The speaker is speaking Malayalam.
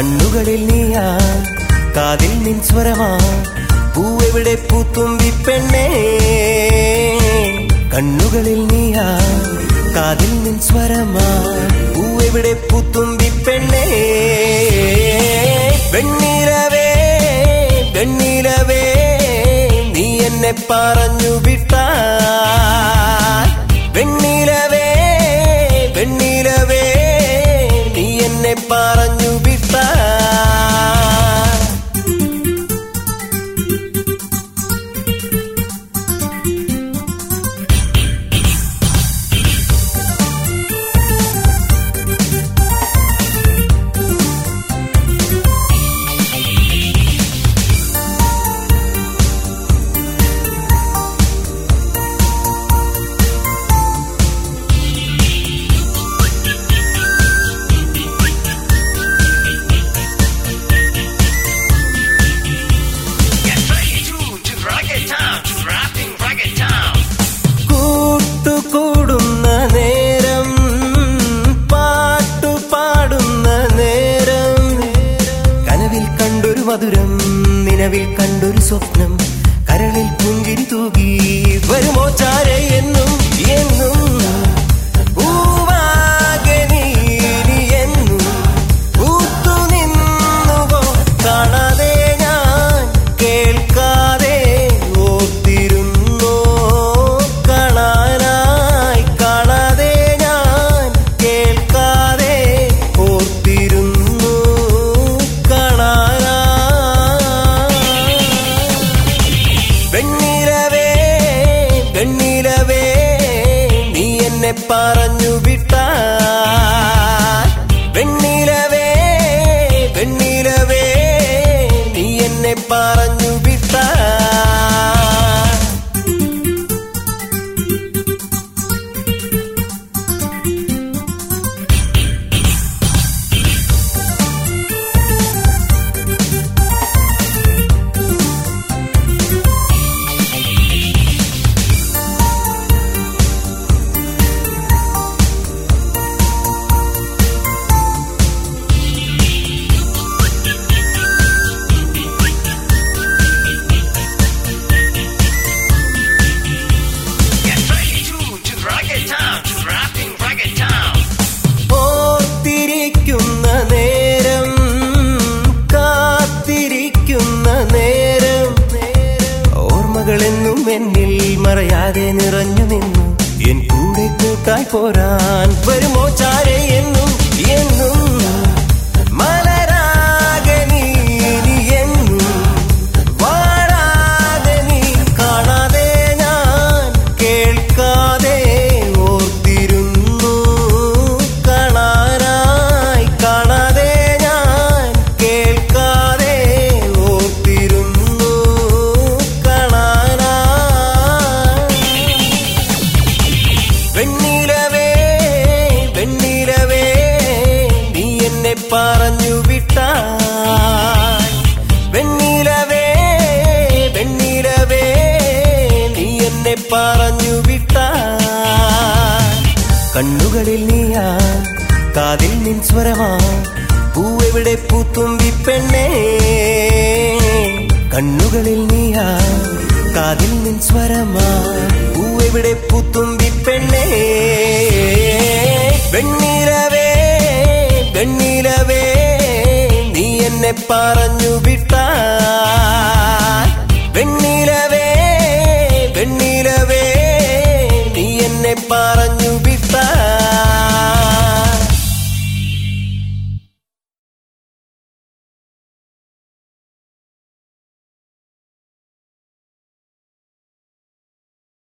കണ്ണുകളിൽ നീയാ കാതിൽ നിൻ സ്വരമാ പൂവെവിടെ പൂത്തുമ്പി പെണ്ണേ കണ്ണുകളിൽ നീയാ കാതിൽ നിൻ സ്വരമാ പൂവെവിടെ പൂത്തുമ്പി പെണ്ണേ വെണ്ണീരവേ വെണ്ണീരവേ നീ എന്നെ പറഞ്ഞു വിട്ടാ വെണ്ണീരവേ വെണ്ണീരവേ നീ എന്നെ പറഞ്ഞു വിട്ടാ Get ready to, to rock it down, to rapping rock it down. കൂട്ടുകൂടുന്ന നേരം പാട്ടുപാടുന്ന നേരം കനവിൽ കണ്ടൊരു മധുരം നിലവിൽ കണ്ടൊരു സ്വപ്നം കരളിൽ പുഞ്ചിരി തൂകി വരുമോ ചാരെ എന്നും എന്നും പൂവാകെ നീ നീ എന്നും പൂത്തു നിന്നുവോ കാണാതെ ഞാൻ കേൾക്കാതെ ഓർത്തിരുന്നോ കാണാനായി കാണാതെ ഞാൻ കേൾക്കാതെ ഓർത്തിരുന്നു കാണാനായി വെണ്ണീരവേ വെണ്ണീരവേ നീ എന്നെ പറഞ്ഞു വിട്ടാ വെണ്ണീരവേ വെണ്ണീരവേ നീ എന്നെ പറഞ്ഞു വിട്ടാ Get ready to, to rock it down, to rapping rock it down. ഓർത്തിരിക്കുന്ന നേരം കാത്തിരിക്കുന്ന നേരം ഓർമ്മകളെന്നും എന്നിൽ മറയാതെ നിറഞ്ഞു നിന്നു എൻ കൂടെ കൂട്ടായി പോരാൻ വരുമോ ചാരെ എന്നും എന്നും മലരാകെ നീ നീ എന്നും വാഴാതെ നീ കാണാതെ ഞാൻ കേൾക്കാതെ ഓർത്തിരുന്നു കാണാനായി കാണാതെ ഞാൻ കേൾക്കാതെ ഓർത്തിരുന്നു കാണാനായി വെണ്ണീരവേ വെണ്ണീരവേ നീ എന്നെ പറഞ്ഞു വിട്ടാ വെണ്ണീരവേ വെണ്ണീരവേ നീ എന്നെ പറഞ്ഞു വിട്ടാ കണ്ണുകളിൽ നീയാ കാതിൽ നിൻ സ്വരമാ പൂവെവിടെ പൂത്തുമ്പി പെണ്ണേ കണ്ണുകളിൽ നീയാ കാതിൽ നിൻ സ്വരമാ പൂവെവിടെ പൂത്തുമ്പി പെണ്ണേ വെണ്ണീരവേ വെണ്ണീരവേ നീ എന്നെ പറഞ്ഞു വിട്ടാ വെണ്ണീരവേ വെണ്ണീരവേ നീ എന്നെ പറ